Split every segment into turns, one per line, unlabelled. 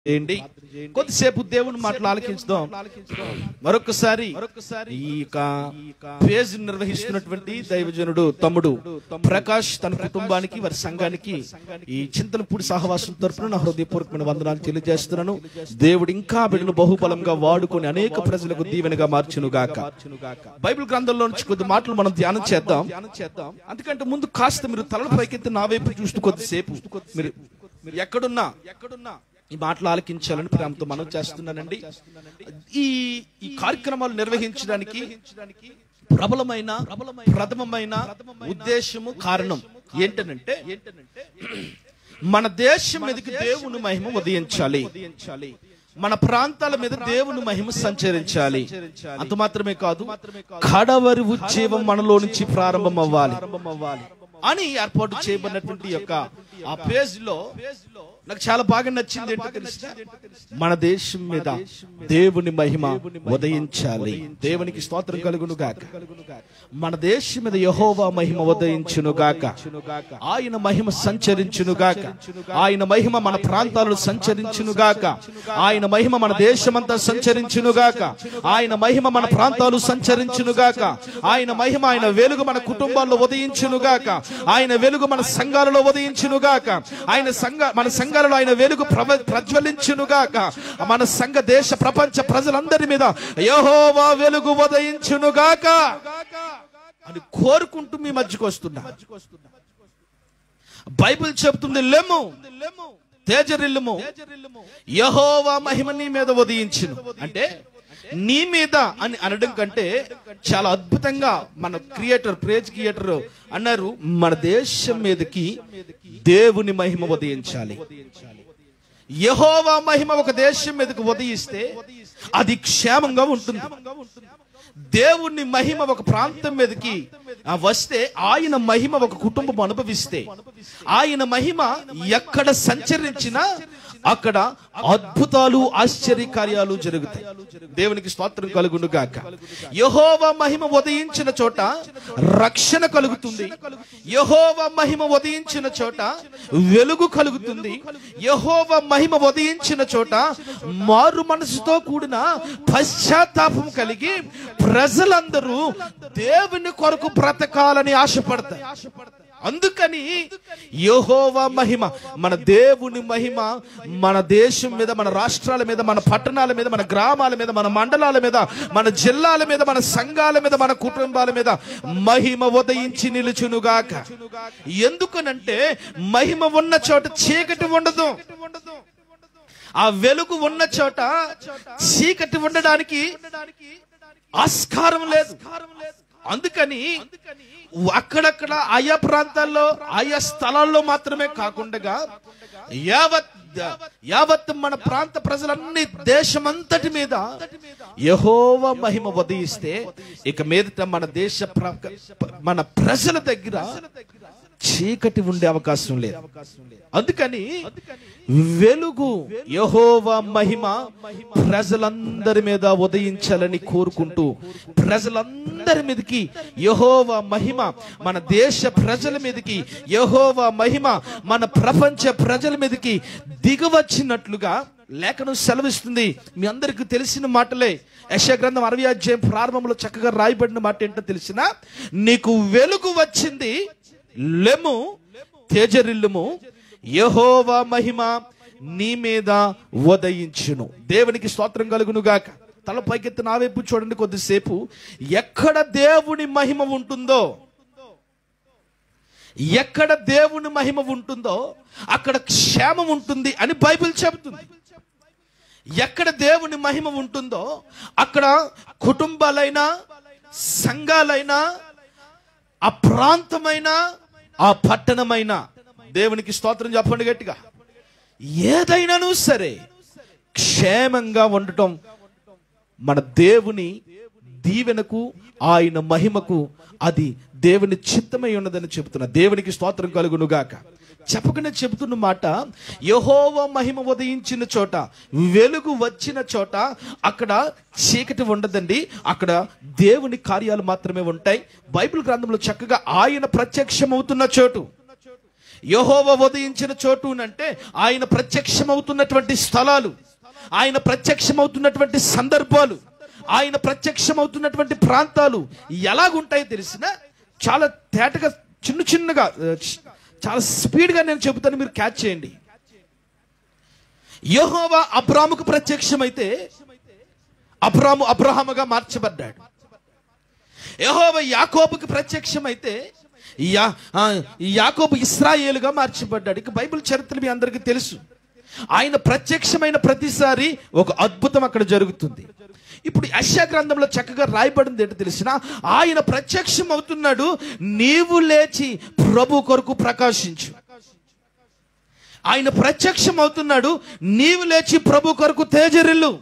చేయండి కొద్దిసేపు దేవుని మాటలు ఆలకించుదాం మరొకసారి ఈ యొక్క పేజ్ నిర్వహిస్తున్నటువంటి దైవజనుడు తమ్ముడు ప్రకాష్ తన కుటుంబానికి వారి సంఘానికి ఈ చింతలపూడి సహవాసం తరపున నా హృదయపూర్వకమైన వందనాలు తెలియజేస్తున్నాను దేవుడు ఇంకా బిడ్డను బహుబలంగా వాడుకొని అనేక ప్రజలకు దీవెనగా మార్చును గాక బైబిల్ గ్రంథంలో నుంచి కొద్ది మాటలు మనం ధ్యానం చేద్దాం అందుకంటే ముందు కాస్త మీరు తలలు పైకెత్తి నా వైపు చూస్తూ కొద్దిసేపు మీరు మీరు ఎక్కడున్నా ఎక్కడున్నా ఈ మాటలు ఆలకించాలని ప్రేమతో మనం చేస్తున్నానండి ఈ ఈ కార్యక్రమాలు నిర్వహించడానికి ప్రబలమైన ప్రథమమైన ఉద్దేశము కారణం ఏంటనంటే మన దేశం మీదకి దేవుని మహిమ ఉదయించాలి మన ప్రాంతాల మీద దేవుని మహిమ సంచరించాలి అంత మాత్రమే కాదు కడవరి ఉజ్జీవం మనలో నుంచి ప్రారంభం అవ్వాలి అని ఏర్పాటు చేయబడినటువంటి యొక్క ఆ పేజ్ లో నాకు చాలా బాగా నచ్చింది ఏంటో తెలుసా మన దేశం మీద దేవుని మహిమ ఉదయించాలి దేవునికి స్తోత్రం కలుగును గాక మన దేశం మీద యహోవా మహిమ ఉదయించును గాక ఆయన మహిమ సంచరించును గాక ఆయన మహిమ మన ప్రాంతాలను సంచరించును గాక ఆయన మహిమ మన దేశమంతా సంచరించును గాక ఆయన మహిమ మన ప్రాంతాలు సంచరించును గాక ఆయన మహిమ ఆయన వెలుగు మన కుటుంబాల్లో ఉదయించును గాక ఆయన వెలుగు మన సంఘాలలో ఉదయించును గాక ఆయన సంఘ మన సంఘాలలో ఆయన వెలుగు ప్రవ ప్రజ్వలించును గాక మన సంఘ దేశ ప్రపంచ ప్రజలందరి మీద యహోవా వెలుగు ఉదయించును గాక అని కోరుకుంటూ మీ మధ్యకు వస్తున్నా బైబిల్ చెప్తుంది లెమ్ము తేజరిల్లుము యహోవా మహిమ నీ మీద ఉదయించును అంటే నీ మీద అని అనడం కంటే చాలా అద్భుతంగా మన క్రియేటర్ ప్రేజ్ క్రియేటర్ అన్నారు మన దేశం మీదకి దేవుని మహిమ ఉదయించాలి యహోవా మహిమ ఒక దేశం మీదకి ఉదయిస్తే అది క్షేమంగా ఉంటుంది దేవుని మహిమ ఒక ప్రాంతం మీదకి ఆ వస్తే ఆయన మహిమ ఒక కుటుంబం అనుభవిస్తే ఆయన మహిమ ఎక్కడ సంచరించినా అక్కడ అద్భుతాలు ఆశ్చర్య కార్యాలు జరుగుతాయి దేవునికి స్తోత్రం కలుగును గాక యహోవ మహిమ ఉదయించిన చోట రక్షణ కలుగుతుంది యహోవ మహిమ ఉదయించిన చోట వెలుగు కలుగుతుంది యహోవ మహిమ ఉదయించిన చోట మారు మనసుతో కూడిన పశ్చాత్తాపం కలిగి ప్రజలందరూ దేవుని కొరకు బ్రతకాలని ఆశపడతారు అందుకని యహోవా మహిమ మన దేవుని మహిమ మన దేశం మీద మన రాష్ట్రాల మీద మన పట్టణాల మీద మన గ్రామాల మీద మన మండలాల మీద మన జిల్లాల మీద మన సంఘాల మీద మన కుటుంబాల మీద మహిమ ఉదయించి నిలుచునుగాక ఎందుకనంటే మహిమ ఉన్న చోట చీకటి ఉండదు ఆ వెలుగు ఉన్న చోట చీకటి ఉండడానికి ఆస్కారం లేదు అందుకని అక్కడక్కడ ఆయా ప్రాంతాల్లో ఆయా స్థలాల్లో మాత్రమే కాకుండా యావత్ యావత్ మన ప్రాంత ప్రజలన్నీ దేశమంతటి మీద యహోవ మహిమ ఉదయిస్తే ఇక మీదట మన దేశ ప్ర- మన ప్రజల దగ్గర చీకటి ఉండే అవకాశం లేదు అందుకని వెలుగు యహోవ మహిమ ప్రజలందరి మీద ఉదయించాలని కోరుకుంటూ ప్రజలందరి మీదకి యహోవ మహిమ మన దేశ ప్రజల మీదకి యహోవ మహిమ మన ప్రపంచ ప్రజల మీదకి దిగవచ్చినట్లుగా లేఖనం సెలవిస్తుంది మీ అందరికీ తెలిసిన మాటలే యశ గ్రంథం అరవై అధ్యాయం ప్రారంభంలో చక్కగా రాయబడిన మాట ఏంటో తెలిసిన నీకు వెలుగు వచ్చింది లెము తేజరిల్లుము యహోవా మహిమ నీ మీద ఉదయించును దేవునికి స్తోత్రం కలుగును గాక తల పైకెత్తి నా వైపు చూడండి కొద్దిసేపు ఎక్కడ దేవుని మహిమ ఉంటుందో ఎక్కడ దేవుని మహిమ ఉంటుందో అక్కడ క్షేమం ఉంటుంది అని బైబిల్ చెబుతుంది ఎక్కడ దేవుని మహిమ ఉంటుందో అక్కడ కుటుంబాలైనా సంఘాలైనా ఆ ప్రాంతమైన ఆ పట్టణమైన దేవునికి స్తోత్రం చెప్పండి గట్టిగా ఏదైనాను సరే క్షేమంగా ఉండటం మన దేవుని దీవెనకు ఆయన మహిమకు అది దేవుని చిత్తమై ఉన్నదని చెబుతున్నా దేవునికి స్తోత్రం కలుగును గాక చెప్పకనే చెబుతున్న మాట యహోవ మహిమ ఉదయించిన చోట వెలుగు వచ్చిన చోట అక్కడ చీకటి ఉండదండి అక్కడ దేవుని కార్యాలు మాత్రమే ఉంటాయి బైబిల్ గ్రంథంలో చక్కగా ఆయన ప్రత్యక్షమవుతున్న చోటు యహోవ ఉదయించిన చోటు అంటే ఆయన ప్రత్యక్షమవుతున్నటువంటి స్థలాలు ఆయన ప్రత్యక్షమవుతున్నటువంటి సందర్భాలు ఆయన ప్రత్యక్షమవుతున్నటువంటి ప్రాంతాలు ఎలాగుంటాయో తెలిసిన చాలా తేటగా చిన్న చిన్నగా ఆ, చ్- చాలా స్పీడ్గా నేను చెబుతాను మీరు క్యాచ్ చేయండి యహోవా అబ్రాముకు ప్రత్యక్షమైతే అబ్రాము అబ్రహాముగా మార్చబడ్డాడు యహోవ యాకోబుకి ప్రత్యక్షమైతే యా ఆ, యాకోబు ఇస్రాయేలుగా మార్చబడ్డాడు ఇక బైబిల్ చరిత్ర మీ అందరికీ తెలుసు ఆయన ప్రత్యక్షమైన ప్రతిసారి ఒక అద్భుతం అక్కడ జరుగుతుంది ఇప్పుడు యశా గ్రంథంలో చక్కగా రాయబడింది ఏంటో తెలిసిన ఆయన ప్రత్యక్షం అవుతున్నాడు నీవు లేచి ప్రభు కొరకు ప్రకాశించు ఆయన ప్రత్యక్షం అవుతున్నాడు నీవు లేచి ప్రభు కొరకు తేజరిల్లు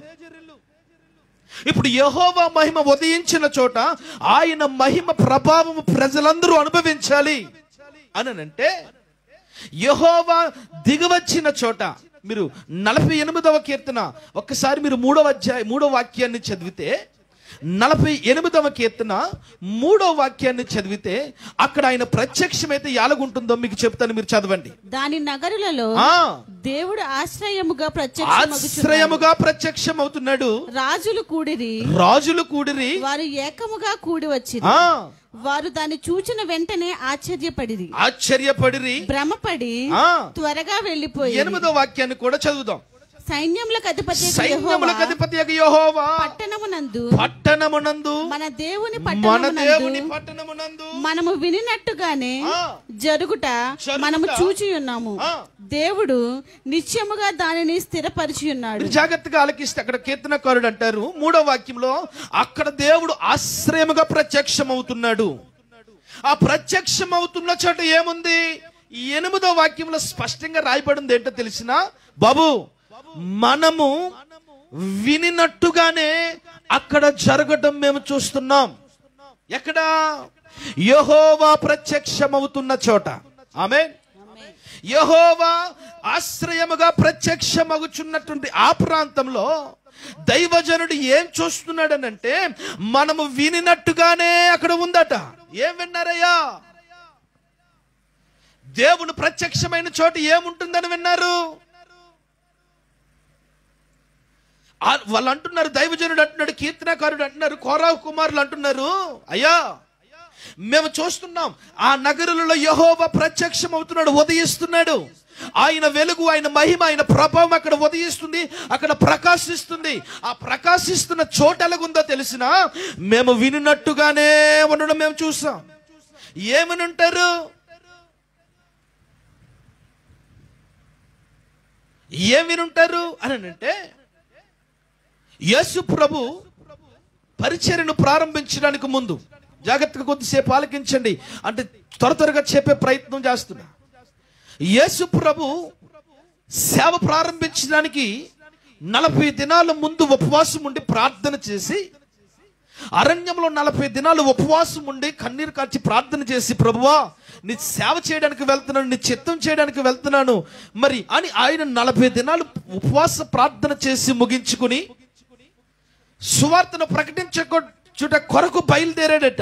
ఇప్పుడు యహోవా మహిమ ఉదయించిన చోట ఆయన మహిమ ప్రభావం ప్రజలందరూ అనుభవించాలి అని అంటే యహోవా దిగవచ్చిన చోట మీరు నలభై ఎనిమిదవ కీర్తన ఒక్కసారి మీరు మూడవ అధ్యాయ మూడవ వాక్యాన్ని చదివితే నలభై ఎనిమిదవ కీర్తన మూడవ వాక్యాన్ని చదివితే అక్కడ ఆయన ప్రత్యక్షమైతే ఎలాగుంటుందో మీకు చెప్తాను మీరు చదవండి
దాని నగరులలో
ఆ
దేవుడు ఆశ్రయముగా ప్రత్యక్షమగుచున్నాడు
ఆశ్రయముగా ప్రత్యక్షం అవుతున్నాడు
రాజులు కూడిరి
రాజులు కూడిరి
వారు ఏకముగా కూడి వచ్చి
ఆ
వారు దాన్ని చూచిన వెంటనే ఆశ్చర్యపడిరి
ఆశ్చర్యపడిరి
భ్రమపడి
ఆ
త్వరగా వెళ్లిపోయి
ఎనిమిదో వాక్యాన్ని కూడా చదువుదాం
సైన్యములకు అధిపతి
సైన్యములకు అధిపతి యెహోవా
పట్టణమునందు
పట్టణమునందు
మన దేవుని
మన
పట్టణమునందు
దేవుని పట్టణమునందు
మనము వినినట్టుగానే
ఆ,
జరుగుట
జరుగుట.
మనము చూచి ఉన్నాము
ఆ.
దేవుడు నిత్యముగా దానిని స్థిరపరిచి ఉన్నాడు
మీరు జాగ్రత్తగా ఆలకిస్తే అక్కడ కీర్తనకారుడు అంటారు మూడో వాక్యంలో అక్కడ దేవుడు ఆశ్రయముగా ప్రత్యక్షమవుతున్నాడు ఆ ప్రత్యక్షమవుతున్న చోట ఏముంది ఈ ఎనిమిదో వాక్యంలో స్పష్టంగా రాయబడింది ఏంటో తెలిసిన బాబు మనము వినినట్టుగానే అక్కడ జరగటం మేము చూస్తున్నాం ఎక్కడ యహోవా ప్రత్యక్షమవుతున్న చోట ఆమె యహోవా ఆశ్రయముగా ప్రత్యక్షమగుచున్నటువంటి ఆ ప్రాంతంలో దైవజనుడు ఏం చూస్తున్నాడనంటే మనము వినినట్టుగానే అక్కడ ఉందట ఏం విన్నారయ్యా దేవుని ప్రత్యక్షమైన చోట ఏముంటుందని విన్నారు ఆ- వాళ్ళు అంటున్నారు దైవజనుడు అంటున్నాడు కీర్తనకారుడు అంటున్నారు కోరావు కుమారులు అంటున్నారు అయ్యా మేము చూస్తున్నాం ఆ నగరులలో యహోవ ప్రత్యక్షం అవుతున్నాడు ఉదయిస్తున్నాడు ఆయన వెలుగు ఆయన మహిమ ఆయన ప్రభావం అక్కడ ఉదయిస్తుంది అక్కడ ప్రకాశిస్తుంది ఆ ప్రకాశిస్తున్న చోట ఎలాగుందో తెలిసిన మేము వినినట్టుగానే ఉండడం మేము చూసాం ఏమని ఉంటారు ఏం వినుంటారు అని అంటే యేసు ప్రభు పరిచర్యను ప్రారంభించడానికి ముందు జాగ్రత్తగా కొద్దిసేపు ఆలకించండి అంటే త్వర త్వరగా చెప్పే ప్రయత్నం చేస్తున్నా యేసు ప్రభు సేవ ప్రారంభించడానికి నలభై దినాల ముందు ఉపవాసం ఉండి ప్రార్థన చేసి అరణ్యంలో నలభై దినాలు ఉపవాసం ఉండి కన్నీరు కార్చి ప్రార్థన చేసి ప్రభువా నీ సేవ చేయడానికి వెళ్తున్నాను నీ చిత్తం చేయడానికి వెళ్తున్నాను మరి అని ఆయన నలభై దినాలు ఉపవాస ప్రార్థన చేసి ముగించుకుని సువార్తను ప్రకటించుట కొరకు బయలుదేరాడట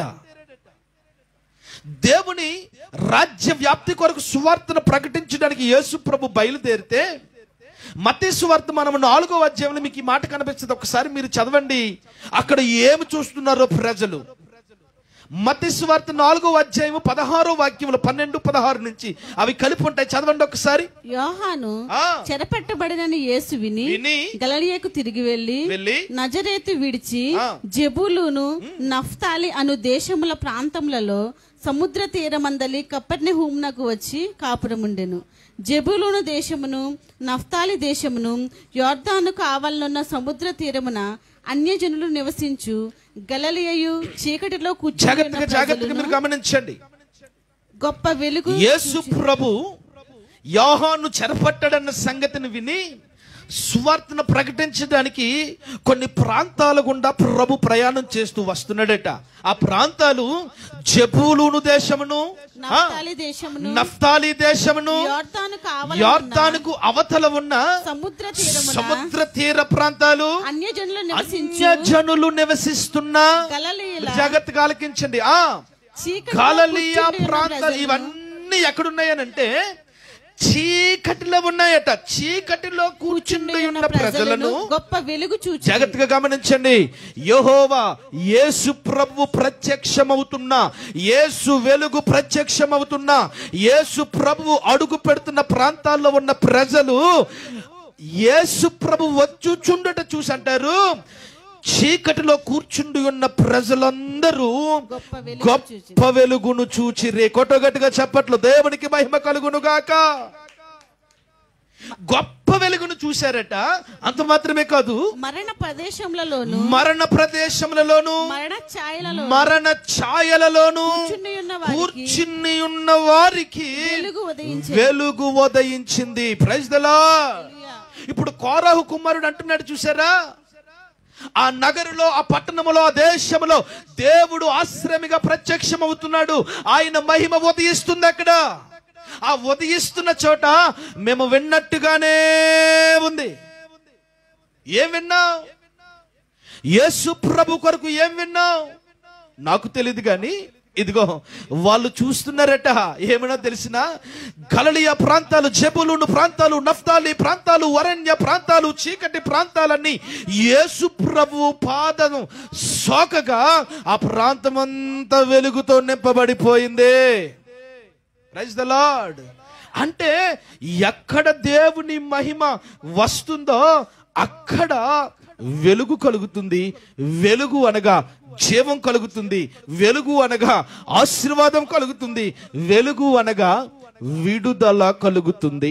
దేవుని రాజ్య వ్యాప్తి కొరకు సువార్తను ప్రకటించడానికి యేసు ప్రభు బయలుదేరితే మత్తే సువార్త మనం నాలుగో అధ్యాయంలో మీకు ఈ మాట కనిపిస్తుంది ఒకసారి మీరు చదవండి అక్కడ ఏమి చూస్తున్నారో ప్రజలు మత్తే సువార్త నాలుగో అధ్యాయం పదహారో వాక్యములు పన్నెండు పదహారు నుంచి అవి కలిపి ఉంటాయి చదవండి ఒకసారి
యోహాను
ఆ.
చెరపట్టబడిన యేసు విని
విని
గలలియకు తిరిగి వెళ్లి
వెళ్ళి
నజరేతు విడిచి
ఆ.
జబూలును నఫ్తాలి అను దేశముల ప్రాంతములలో సముద్ర తీరమందలి కప్పర్ని హూమ్నకు వచ్చి కాపురముండెను జబూలును దేశమును నఫ్తాలి దేశమును యోర్దాను కావాలనున్న సముద్ర తీరమున అన్యజనులు నివసించు గలలియయు చీకటిలో కూర్చుని
జాగ్రత్తగా జాగ్రత్తగా మీరు గమనించండి
గొప్ప వెలుగు
యేసు ప్రభు యోహాను చెరపట్టాడన్న సంగతిని విని సువార్తను ప్రకటించడానికి కొన్ని ప్రాంతాల గుండా ప్రభు ప్రయాణం చేస్తూ వస్తున్నాడట ఆ ప్రాంతాలు జబూలూను దేశమును ఆ,
నఫ్తాలి దేశమును
నఫ్తాలి దేశమును
యోర్దాను కావాలనున్న
యార్దానుకు అవతల ఉన్న
సముద్ర తీరమున
సముద్ర తీర ప్రాంతాలు
అన్యజనులు నివసించు
అన్య జనులు నివసిస్తున్న
గలలీల
జాగ్రత్తగా ఆలకించండి ఆ
చీకటిలో
గాలలియా
కూర్చుండి ఉన్న
ప్రాంతాలు
ప్రజలను
ఇవన్నీ ఎక్కడున్నాయనంటే చీకటిలో ఉన్నాయట చీకటిలో కూర్చుండి ఉన్న ప్రజలను
గొప్ప వెలుగు చూచి
జాగ్రత్తగా గమనించండి యెహోవా యేసు ప్రభు ప్రత్యక్షమవుతున్న యేసు వెలుగు ప్రత్యక్షమవుతున్న యేసు ప్రభు అడుగు పెడుతున్న ప్రాంతాల్లో ఉన్న ప్రజలు యేసు ప్రభు వచ్చుచుండట చూసి అంటారు చీకటిలో కూర్చుండి ఉన్న ప్రజలందరూ
గొప్ప వెలుగు
గొప్ప వెలుగును చూచిరే కొట్టగట్టుగా చెప్పట్లు దేవునికి మహిమ కలుగును గాక గొప్ప వెలుగును చూశారట అంత మాత్రమే కాదు
మరణ ప్రదేశములలోను
మరణ ప్రదేశములలోను
మరణ ఛాయలలో
మరణ ఛాయలలోను
కూర్చుని ఉన్న వారికి
కూర్చుని ఉన్న వారికి
వెలుగు ఉదయించే
వెలుగు ఉదయించింది ప్రైజ్ దలా ఇప్పుడు కోరాహు కుమారుడు అంటున్నాడు చూసారా ఆ నగరులో ఆ పట్టణములో ఆ దేశములో దేవుడు ఆశ్రమిగా ప్రత్యక్షమవుతున్నాడు ఆయన మహిమ ఉదయిస్తుంది అక్కడ ఆ ఉదయిస్తున్న చోట మేము విన్నట్టుగానే ఉంది ఏం విన్నావు యేసు ప్రభు కొరకు ఏం విన్నావు నాకు తెలియదు కానీ ఇదిగో వాళ్ళు చూస్తున్నారట ఏమైనా తెలిసిన గలలియా ప్రాంతాలు జబులును ప్రాంతాలు నఫ్తాలి ప్రాంతాలు వరణ్య ప్రాంతాలు చీకటి ప్రాంతాలన్నీ యేసు ప్రభు పాదం సోకగా ఆ ప్రాంతం అంతా వెలుగుతో నింపబడిపోయింది ప్రైజ్ ద లార్డ్ అంటే ఎక్కడ దేవుని మహిమ వస్తుందో అక్కడ వెలుగు కలుగుతుంది వెలుగు అనగా జీవం కలుగుతుంది వెలుగు అనగా ఆశీర్వాదం కలుగుతుంది వెలుగు అనగా విడుదల కలుగుతుంది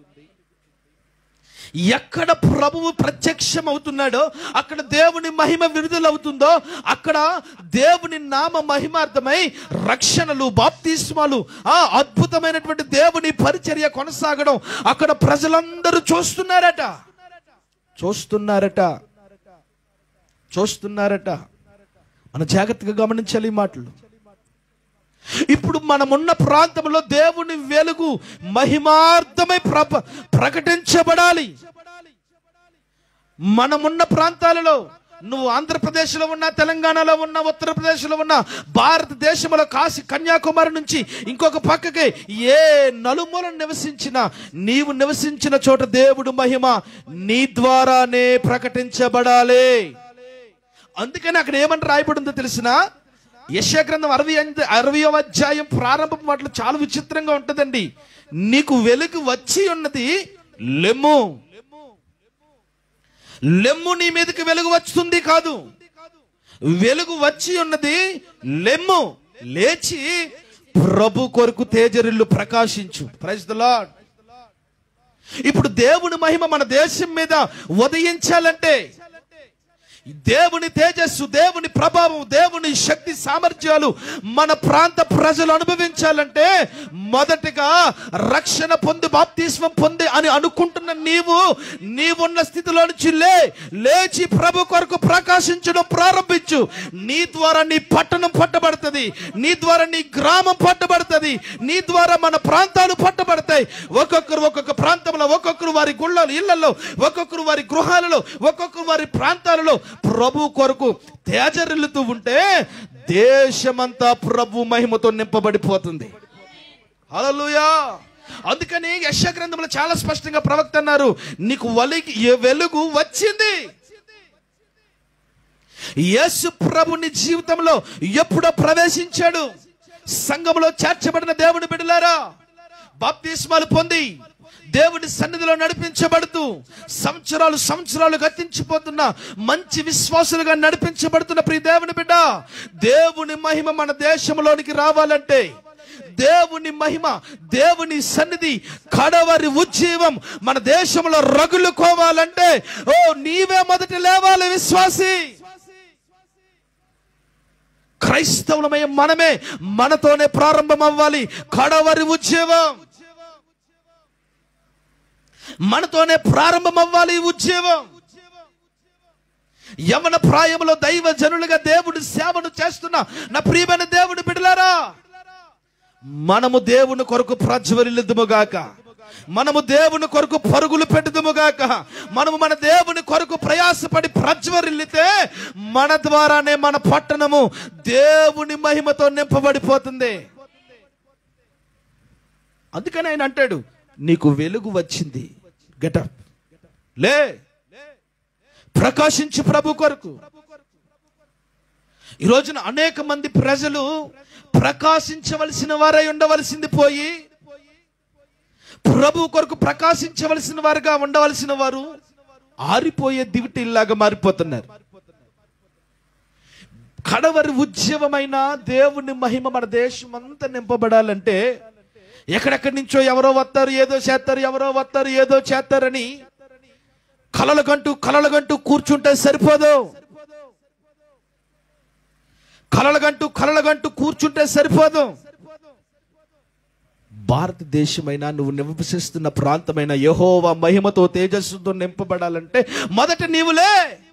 ఎక్కడ ప్రభువు ప్రత్యక్షం అవుతున్నాడో అక్కడ దేవుని మహిమ విడుదలవుతుందో అక్కడ దేవుని నామ మహిమార్థమై రక్షణలు బాప్తిస్మాలు ఆ అద్భుతమైనటువంటి దేవుని పరిచర్య కొనసాగడం అక్కడ ప్రజలందరూ చూస్తున్నారట చూస్తున్నారట చూస్తున్నారట మన జాగ్రత్తగా గమనించాలి ఈ మాటలు ఇప్పుడు మనమున్న ప్రాంతంలో దేవుని వెలుగు మహిమార్థమై ప్ర ప్రకటించబడాలి మనమున్న ప్రాంతాలలో నువ్వు ఆంధ్రప్రదేశ్లో ఉన్నా తెలంగాణలో ఉన్నా ఉత్తరప్రదేశ్లో ఉన్నా భారతదేశంలో కాశీ కన్యాకుమారి నుంచి ఇంకొక పక్కకి ఏ నలుమూల నివసించినా నీవు నివసించిన చోట దేవుడు మహిమ నీ ద్వారానే ప్రకటించబడాలి అందుకని అక్కడ ఏమని రాయబడిందో తెలిసిన యశాగ్రంథం అరవై ఎనిమిది అరవయో అధ్యాయం ప్రారంభం మాటలు చాలా విచిత్రంగా ఉంటుందండి నీకు వెలుగు వచ్చి ఉన్నది లెమ్ము లెమ్ము నీ మీదకి వెలుగు వస్తుంది కాదు వెలుగు వచ్చి ఉన్నది లెమ్ము లేచి ప్రభు కొరకు తేజరిల్లు ప్రకాశించు ప్రైజ్ ద లార్డ్ ఇప్పుడు దేవుని మహిమ మన దేశం మీద ఉదయించాలంటే దేవుని తేజస్సు దేవుని ప్రభావం దేవుని శక్తి సామర్థ్యాలు మన ప్రాంత ప్రజలు అనుభవించాలంటే మొదటిగా రక్షణ పొంది బాప్తిస్వం పొంది అని అనుకుంటున్న నీవు నీవున్న స్థితిలో నుంచి లే లేచి ప్రభు కొరకు ప్రకాశించడం ప్రారంభించు నీ ద్వారా నీ పట్టణం పట్టబడుతుంది నీ ద్వారా నీ గ్రామం పట్టబడుతుంది నీ ద్వారా మన ప్రాంతాలు పట్టబడతాయి ఒక్కొక్కరు ఒక్కొక్క ప్రాంతంలో ఒక్కొక్కరు వారి గుళ్ళలో ఇళ్లలో ఒక్కొక్కరు వారి గృహాలలో ఒక్కొక్కరు వారి ప్రాంతాలలో ప్రభు కొరకు తేజరిల్లుతూ ఉంటే దేశమంతా ప్రభు మహిమతో నింపబడిపోతుంది హల్లెలూయా అందుకని యశ గ్రంథంలో చాలా స్పష్టంగా ప్రవక్త అన్నారు నీకు వలికి ఏ వెలుగు వచ్చింది యేసు ప్రభుని జీవితంలో ఎప్పుడో ప్రవేశించాడు సంఘంలో చేర్చబడిన దేవుని బిడ్డలారా బాప్తిస్మాలు పొంది దేవుని సన్నిధిలో నడిపించబడుతూ సంవత్సరాలు సంవత్సరాలు గతించిపోతున్న మంచి విశ్వాసులుగా నడిపించబడుతున్న ప్రియ దేవుని బిడ్డ దేవుని మహిమ మన దేశంలోనికి రావాలంటే దేవుని మహిమ దేవుని సన్నిధి కడవరి ఉజ్జీవం మన దేశంలో రగులుకోవాలంటే ఓ నీవే మొదటి లేవాలి విశ్వాసి క్రైస్తవులమయ మనమే మనతోనే ప్రారంభం అవ్వాలి కడవరి ఉద్యోగం మనతోనే ప్రారంభం అవ్వాలి ఈ ఉద్యోగం యవన ప్రాయంలో దైవ జనులుగా దేవుడి సేవను చేస్తున్న నా ప్రియమైన దేవుని బిడలారా మనము దేవుని కొరకు ప్రజ్వరిల్లుదుముగాక మనము దేవుని కొరకు పరుగులు పెట్టుదుముగాక మనము మన దేవుని కొరకు ప్రయాసపడి ప్రజ్వరిల్లితే మన ద్వారానే మన పట్టణము దేవుని మహిమతో నింపబడిపోతుంది అందుకని ఆయన అంటాడు నీకు వెలుగు వచ్చింది గెటప్ లే ప్రకాశించు ప్రభు కొరకు ఈ రోజున అనేక మంది ప్రజలు ప్రకాశించవలసిన వారై ఉండవలసింది పోయి ప్రభు కొరకు ప్రకాశించవలసిన వారుగా ఉండవలసిన వారు ఆరిపోయే దివిటిల్లాగా మారిపోతున్నారు కడవరి ఉద్యమమైన దేవుని మహిమ మన దేశం అంతా నింపబడాలంటే ఎక్కడెక్కడి నుంచో ఎవరో వస్తారు ఏదో చేస్తారు ఎవరో వస్తారు ఏదో చేస్తారని కలలగంటూ కలలగంటూ కూర్చుంటే సరిపోదు కలలగంటూ కలలగంటూ కూర్చుంటే సరిపోదు భారతదేశమైనా నువ్వు నివసిస్తున్న ప్రాంతమైన యహోవా మహిమతో తేజస్సుతో నింపబడాలంటే మొదట నీవులే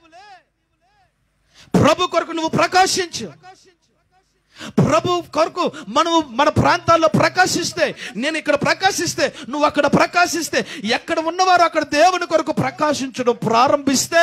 ప్రభు కొరకు నువ్వు ప్రకాశించు ప్రభు కొరకు మనము మన ప్రాంతాల్లో ప్రకాశిస్తే నేను ఇక్కడ ప్రకాశిస్తే నువ్వు అక్కడ ప్రకాశిస్తే ఎక్కడ ఉన్నవారు అక్కడ దేవుని కొరకు ప్రకాశించడం ప్రారంభిస్తే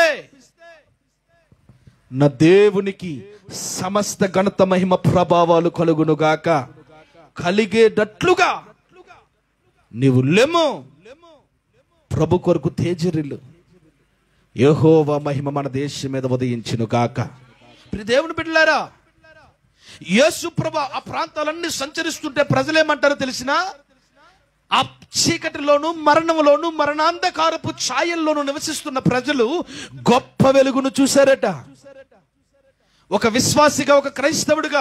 నా దేవునికి సమస్త ఘనత మహిమ ప్రభావాలు కలుగునుగాక కలిగేటట్లుగా నీవు లెము ప్రభు కొరకు తేజరిల్లు యెహోవా మహిమ మన దేశం మీద ఉదయించును గాక ప్రియ దేవుని బిడ్డలారా యేసు ప్రభు ఆ ప్రాంతాలన్నీ సంచరిస్తుంటే ప్రజలేమంటారో తెలిసినా ఆ చీకటిలోను మరణంలోను మరణాంధకారపు ఛాయల్లోను నివసిస్తున్న ప్రజలు గొప్ప వెలుగును చూశారట ఒక విశ్వాసిగా ఒక క్రైస్తవుడిగా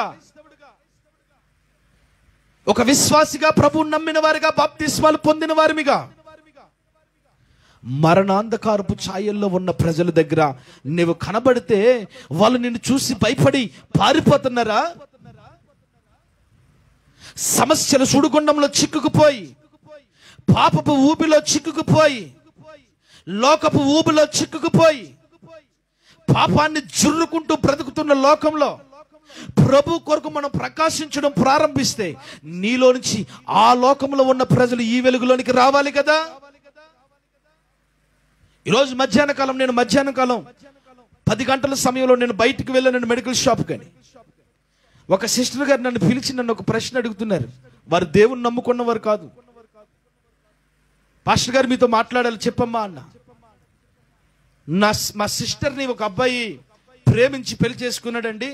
ఒక విశ్వాసిగా ప్రభువు నమ్మిన వారిగా బాప్తిస్మాలు పొందిన వారిమిగా మరణాంధకారపు ఛాయల్లో ఉన్న ప్రజల దగ్గర నువ్వు కనబడితే వాళ్ళు నిన్ను చూసి భయపడి పారిపోతున్నారా సమస్యల సుడిగుండంలో చిక్కుకుపోయి పాపపు ఊబిలో చిక్కుకుపోయి లోకపు ఊబిలో చిక్కుకుపోయి పాపాన్ని జుర్రుకుంటూ బ్రతుకుతున్న లోకంలో ప్రభు కొరకు మనం ప్రకాశించడం ప్రారంభిస్తే నీలో నుంచి ఆ లోకంలో ఉన్న ప్రజలు ఈ వెలుగులోనికి రావాలి కదా ఈరోజు మధ్యాహ్న కాలం నేను మధ్యాహ్న కాలం పది గంటల సమయంలో నేను బయటికి వెళ్ళాను మెడికల్ షాప్ కానీ ఒక సిస్టర్ గారు నన్ను పిలిచి నన్ను ఒక ప్రశ్న అడుగుతున్నారు వారు దేవుని నమ్ముకున్నవారు కాదు పాస్టర్ గారు మీతో మాట్లాడాలి చెప్పమ్మా అన్న నా మా సిస్టర్ని ఒక అబ్బాయి ప్రేమించి పెళ్లి చేసుకున్నాడండి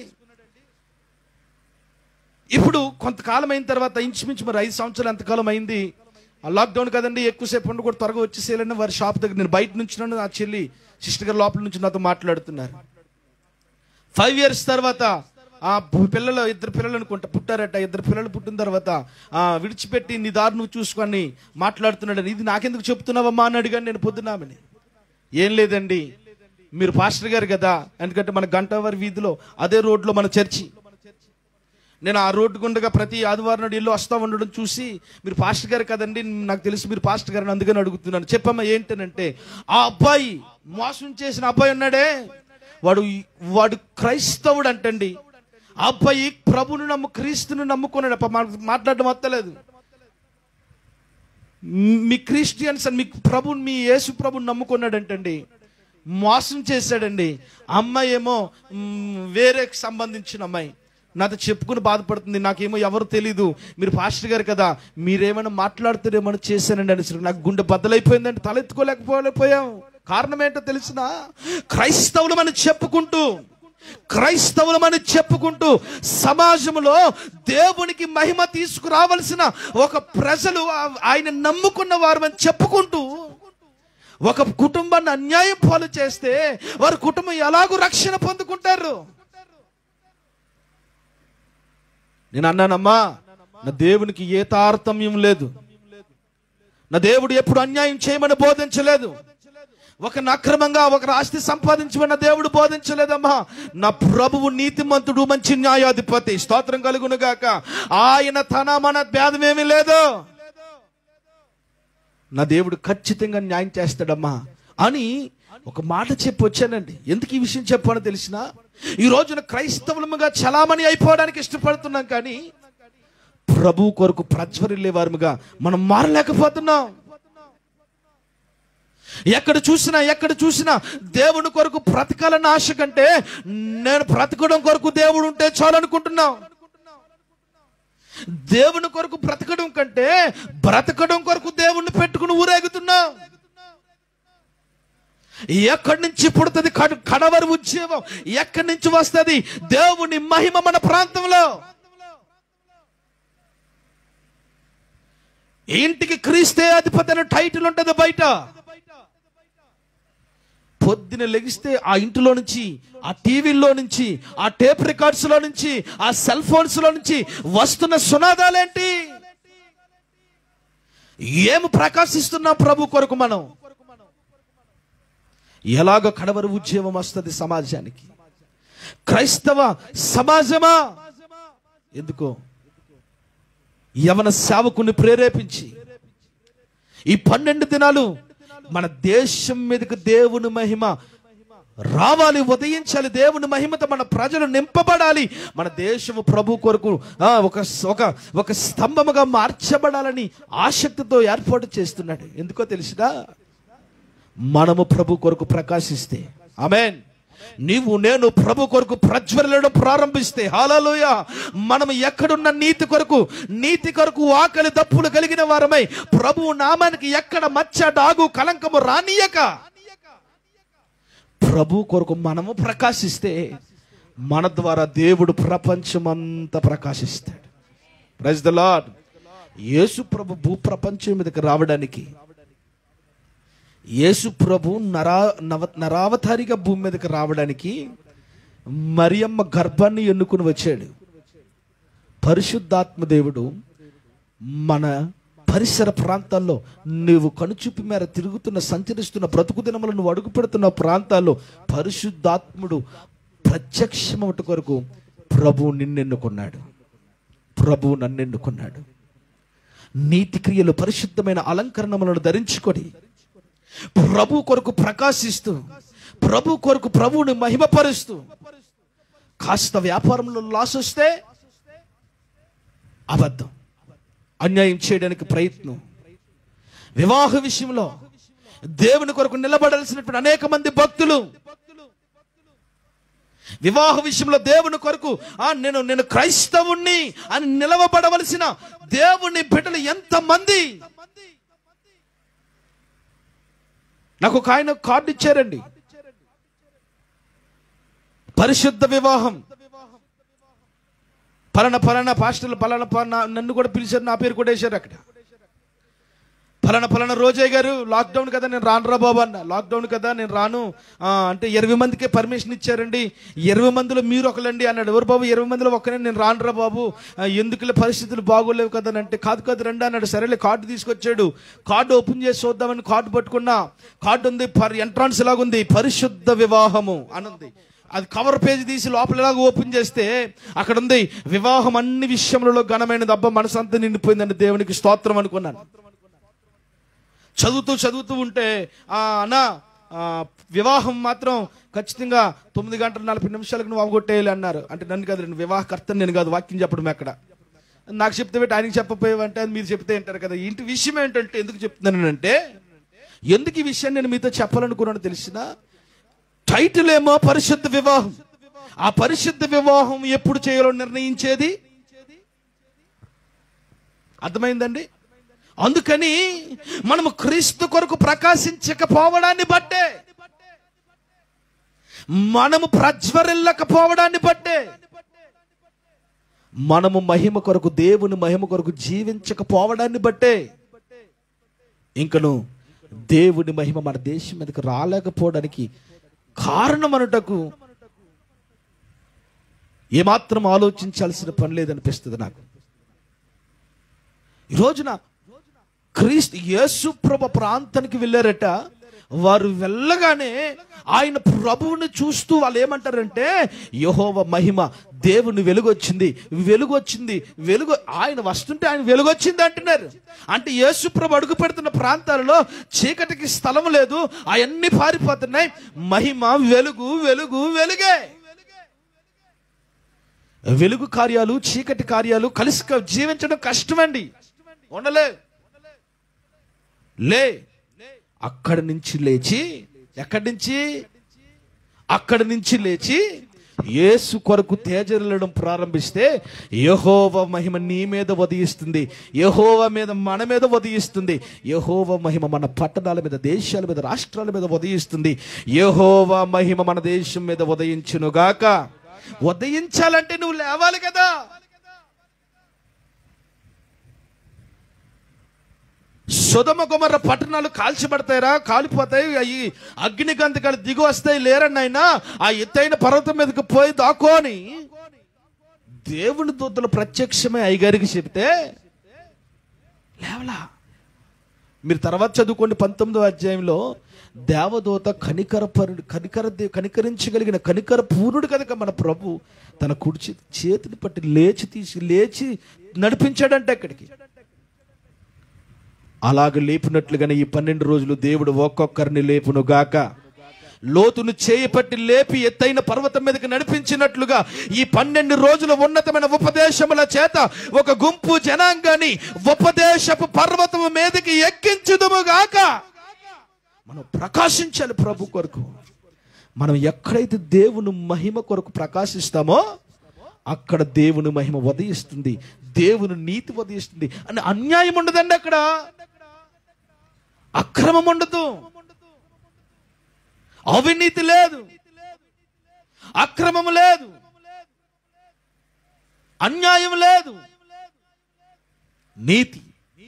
ఇప్పుడు కొంతకాలం అయిన తర్వాత ఇంచుమించు మరి ఐదు సంవత్సరాలు ఎంతకాలం అయింది ఆ లాక్డౌన్ కదండి ఎక్కువసేపు ఉండి కూడా త్వరగా వచ్చేసేయాలని వారి షాప్ దగ్గర నేను బయట నుంచి నా చెల్లి సిస్టర్ గారు లోపల నుంచి నాతో మాట్లాడుతున్నారు ఫైవ్ ఇయర్స్ తర్వాత ఆ పు- పిల్లలు ఇద్దరు పిల్లలు అనుకుంటా పుట్టారట ఇద్దరు పిల్లలు పుట్టిన తర్వాత ఆ విడిచిపెట్టి నీ దారి నువ్వు చూసుకొని మాట్లాడుతున్నాడని ఇది నాకెందుకు చెప్తున్నావమ్మా అని అడిగాను నేను పొద్దున్నామని ఏం లేదండి మీరు పాస్టర్ గారు కదా ఎందుకంటే మన గంటవారి వీధిలో అదే రోడ్లో మన చర్చి నేను ఆ రోడ్డు గుండగా ప్రతి ఆదివారం నాడు ఇల్లు వస్తా ఉండడం చూసి మీరు పాస్టర్ గారు కదండి నాకు తెలిసి మీరు పాస్టర్ గారు అందుకని అడుగుతున్నాను చెప్పమ్మా ఏంటనంటే ఆ అబ్బాయి మోసం చేసిన అబ్బాయి ఉన్నాడే వాడు వాడు క్రైస్తవుడు అంటండి ఆ అబ్బాయి ప్రభుని నమ్ము క్రీస్తుని నమ్ముకున్నాడు అప్ప మనకు మాట్లాడడం వస్తలేదు మీ క్రిస్టియన్స్ అని మీ ప్రభు మీ యేసు ప్రభుని నమ్ముకున్నాడంటండి మోసం చేశాడండి అమ్మాయి ఏమో మ్, వేరే సంబంధించిన అమ్మాయి నాతో చెప్పుకుని బాధపడుతుంది నాకేమో ఎవరు తెలీదు మీరు పాస్టర్ గారు కదా మీరేమైనా మాట్లాడుతారేమో చేశానండి అనేసి నాకు గుండె బద్దలైపోయిందండి తలెత్తుకోలేకపోలేకపోయాం కారణం ఏంటో తెలిసిన క్రైస్తవులమని చెప్పుకుంటూ క్రైస్తవులమని చెప్పుకుంటూ సమాజంలో దేవునికి మహిమ తీసుకురావలసిన ఒక ప్రజలు ఆ- ఆయన నమ్ముకున్న వారు అని చెప్పుకుంటూ ఒక కుటుంబాన్ని అన్యాయం పాలు చేస్తే వారి కుటుంబం ఎలాగూ రక్షణ పొందుకుంటారు నేను అన్నానమ్మా నా దేవునికి ఏ తారతమ్యం లేదు నా దేవుడు ఎప్పుడు అన్యాయం చేయమని బోధించలేదు ఒక అక్రమంగా ఒక ఆస్తి సంపాదించమన్న దేవుడు బోధించలేదమ్మా నా ప్రభువు నీతిమంతుడు మంచి న్యాయాధిపతి స్తోత్రం కలుగునుగాక ఆయన తన మన భేదమేమీ లేదు నా దేవుడు ఖచ్చితంగా న్యాయం చేస్తాడమ్మా అని ఒక మాట చెప్పి వచ్చానండి ఎందుకు ఈ విషయం చెప్పానో తెలిసిన ఈ రోజున క్రైస్తవులముగా చలామణి అయిపోవడానికి ఇష్టపడుతున్నాం కానీ ప్రభు కొరకు ప్రజ్వరిల్లే వారముగా మనం మారలేకపోతున్నాం ఎక్కడ చూసినా ఎక్కడ చూసినా దేవుని కొరకు బ్రతకాలన్న ఆశ కంటే నేను బ్రతకడం కొరకు దేవుడు ఉంటే చాలు అనుకుంటున్నాం దేవుని కొరకు బ్రతకడం కంటే బ్రతకడం కొరకు దేవుణ్ణి పెట్టుకుని ఊరేగుతున్నావు ఎక్కడి నుంచి పుడుతుంది కడ కడవరి ఉద్యోగం ఎక్కడి నుంచి వస్తుంది దేవుని మహిమ మన ప్రాంతంలో ఇంటికి క్రీస్తే అధిపతి అనే టైటిల్ ఉంటుంది బయట పొద్దున లెగిస్తే ఆ ఇంటిలో నుంచి ఆ టీవీల్లో నుంచి ఆ టేప్ రికార్డ్స్ లో నుంచి ఆ సెల్ ఫోన్స్ లో నుంచి వస్తున్న సునాదాలేంటి ఏమి ప్రకాశిస్తున్నాం ప్రభు కొరకు మనం ఎలాగ కడవరి ఉద్యమం వస్తుంది సమాజానికి క్రైస్తవ సమాజమా ఎందుకో యవన సేవకుని ప్రేరేపించి ఈ పన్నెండు దినాలు మన దేశం మీదకి దేవుని మహిమ రావాలి ఉదయించాలి దేవుని మహిమతో మన ప్రజలు నింపబడాలి మన దేశము ప్రభు కొరకు ఆ, ఒక ఒక ఒక స్తంభముగా మార్చబడాలని ఆసక్తితో ఏర్పాటు చేస్తున్నాడు ఎందుకో తెలిసినా మనము ప్రభు కొరకు ప్రకాశిస్తే ఆమెన్ నీవు నేను ప్రభు కొరకు ప్రజ్వలడం ప్రారంభిస్తే హాలలోయ మనం ఎక్కడున్న నీతి కొరకు నీతి కొరకు ఆకలి దప్పులు కలిగిన వారమై ప్రభు నామానికి ఎక్కడ మచ్చ డాగు కలంకము రానియక ప్రభు కొరకు మనము ప్రకాశిస్తే మన ద్వారా దేవుడు ప్రపంచమంతా ప్రకాశిస్తాడు ప్రైజ్ ద లార్డ్ యేసు ప్రభు భూ ప్రపంచం మీదకి రావడానికి యేసు ప్రభు నరా నవ నరావతారిగా భూమి మీదకి రావడానికి మరియమ్మ గర్భాన్ని ఎన్నుకుని వచ్చాడు పరిశుద్ధాత్మ దేవుడు మన పరిసర ప్రాంతాల్లో నువ్వు కనుచూపు మేర తిరుగుతున్న సంచరిస్తున్న బ్రతుకు దినములు నువ్వు అడుగు పెడుతున్న ప్రాంతాల్లో పరిశుద్ధాత్ముడు ప్రత్యక్షమవుట కొరకు ప్రభు నిన్నెన్నుకున్నాడు ప్రభు నన్నెన్నుకున్నాడు నీతి క్రియలు పరిశుద్ధమైన అలంకరణములను ధరించుకొని ప్రభు కొరకు ప్రకాశిస్తూ ప్రభు కొరకు ప్రభువుని మహిమపరుస్తూ కాస్త వ్యాపారంలో లాస్ వస్తే అబద్ధం అన్యాయం చేయడానికి ప్రయత్నం వివాహ విషయంలో దేవుని కొరకు నిలబడాల్సినటువంటి అనేక మంది భక్తులు వివాహ విషయంలో దేవుని కొరకు ఆ నేను నేను క్రైస్తవుణ్ణి అని నిలవబడవలసిన దేవుని బిడ్డలు ఎంత మంది నాకు ఒక ఆయన కార్డు ఇచ్చారండి పరిశుద్ధ వివాహం పలానా పలానా పాస్టర్లు పలానా పలానా నన్ను కూడా పిలిచారు నా పేరు కూడా వేశారు అక్కడ పలానా పలానా రోజయ్య గారు లాక్డౌన్ కదా నేను రానురా బాబు అన్న లాక్డౌన్ కదా నేను రాను ఆ, అంటే ఇరవై మందికే పర్మిషన్ ఇచ్చారండి ఇరవై మందిలో మీరు ఒకలండి అన్నాడు ఎవరు బాబు ఇరవై మందిలో ఒక్కనే నేను రానురా బాబు ఆ, ఎందుకులే పరిస్థితులు బాగోలేవు కదా అని అంటే కాదు కాదు రండి అన్నాడు సరేలే కార్డు తీసుకొచ్చాడు కార్డు ఓపెన్ చేసి చూద్దామని కార్డు పట్టుకున్నా కార్డు ఉంది పర్ ఎంట్రాన్స్ లాగుంది పరిశుద్ధ వివాహము అని ఉంది అది కవర్ పేజ్ తీసి లోపల ఎలాగ ఓపెన్ చేస్తే అక్కడ ఉంది వివాహం అన్ని విషయములలో ఘనమైనది అబ్బా మనసంతా నిండిపోయిందండి దేవునికి స్తోత్రం అనుకున్నాను చదువుతూ చదువుతూ ఉంటే ఆ అన్న ఆ, వివాహం మాత్రం ఖచ్చితంగా తొమ్మిది గంటల నలభై నిమిషాలకు నువ్వు అవగొట్టేయాలి అన్నారు అంటే నన్ను కాదు నేను వివాహకర్త నేను కాదు వాక్యం చెప్పడం ఎక్కడ నాకు చెప్తే పెట్టి ఆయనకి చెప్పపోయావంటే అది మీరు చెప్తే అంటారు కదా ఇంటి విషయం ఏంటంటే ఎందుకు చెప్తున్నానంటే ఎందుకు ఈ విషయాన్ని నేను మీతో చెప్పాలనుకున్నాను తెలిసిన టైటిల్ ఏమో పరిశుద్ధ వివాహం ఆ పరిశుద్ధ వివాహం ఎప్పుడు చేయాలో నిర్ణయించేది అర్థమైందండి అందుకని మనము క్రీస్తు కొరకు ప్రకాశించకపోవడాన్ని బట్టే మనము ప్రజ్వరిల్లకపోవడాన్ని బట్టే మనము మహిమ కొరకు దేవుని మహిమ కొరకు జీవించకపోవడాన్ని బట్టే ఇంకను దేవుని మహిమ మన దేశం మీదకి రాలేకపోవడానికి కారణం అనుటకు ఏమాత్రం ఆలోచించాల్సిన పని లేదనిపిస్తుంది నాకు ఈ రోజున క్రీస్తు యేసు ప్రభ ప్రాంతానికి వెళ్ళారట వారు వెళ్ళగానే ఆయన ప్రభువుని చూస్తూ వాళ్ళు ఏమంటారంటే యహోవ మహిమ దేవుని వెలుగు వచ్చింది వెలుగు వచ్చింది వెలుగు ఆయన వస్తుంటే ఆయన వెలుగు వచ్చింది అంటున్నారు అంటే యేసు ప్రభు అడుగు పెడుతున్న ప్రాంతాలలో చీకటికి స్థలం లేదు అవన్నీ పారిపోతున్నాయి మహిమ వెలుగు వెలుగు వెలుగే వెలుగు కార్యాలు చీకటి కార్యాలు కలిసి క- జీవించడం కష్టమండి ఉండలే లే అక్కడి నుంచి లేచి ఎక్కడి నుంచి అక్కడి నుంచి లేచి యేసు కొరకు తేజరిల్లడం ప్రారంభిస్తే యహోవ మహిమ నీ మీద ఉదయిస్తుంది యహోవ మీద మన మీద ఉదయిస్తుంది యహోవ మహిమ మన పట్టణాల మీద దేశాల మీద రాష్ట్రాల మీద ఉదయిస్తుంది యహోవ మహిమ మన దేశం మీద ఉదయించునుగాక ఉదయించాలంటే నువ్వు లేవాలి కదా సుధమ కుమర పట్టణాలు కాల్చబడతాయిరా కాలిపోతాయి అవి అగ్నిగంధకాలు దిగి వస్తాయి లేరని అయినా ఆ ఎత్తైన పర్వతం మీదకి పోయి దాకోని దేవుని దూతలు ప్రత్యక్షమే అయ్యగారికి చెబితే లేవలా మీరు తర్వాత చదువుకోండి పంతొమ్మిదో అధ్యాయంలో దేవదూత కనికర పరుడు కనికర దే- కనికరించగలిగిన కనికర పూర్ణుడు కనుక మన ప్రభు తన కుడి చేతి చేతిని పట్టి లేచి తీసి లేచి నడిపించాడంటే అక్కడికి అలాగ లేపినట్లుగానే ఈ పన్నెండు రోజులు దేవుడు ఒక్కొక్కరిని లేపును గాక లోతును చేయపట్టి లేపి ఎత్తైన పర్వతం మీదకి నడిపించినట్లుగా ఈ పన్నెండు రోజుల ఉన్నతమైన ఉపదేశముల చేత ఒక గుంపు జనాంగాన్ని ఉపదేశపు పర్వతము మీదకి ఎక్కించుదుము గాక మనం ప్రకాశించాలి ప్రభు కొరకు మనం ఎక్కడైతే దేవుని మహిమ కొరకు ప్రకాశిస్తామో అక్కడ దేవుని మహిమ ఉదయిస్తుంది దేవుని నీతి ఉదయిస్తుంది అని అన్యాయం ఉండదండి అక్కడ అక్రమం ఉండదు అవినీతి లేదు అక్రమం లేదు అన్యాయం లేదు నీతి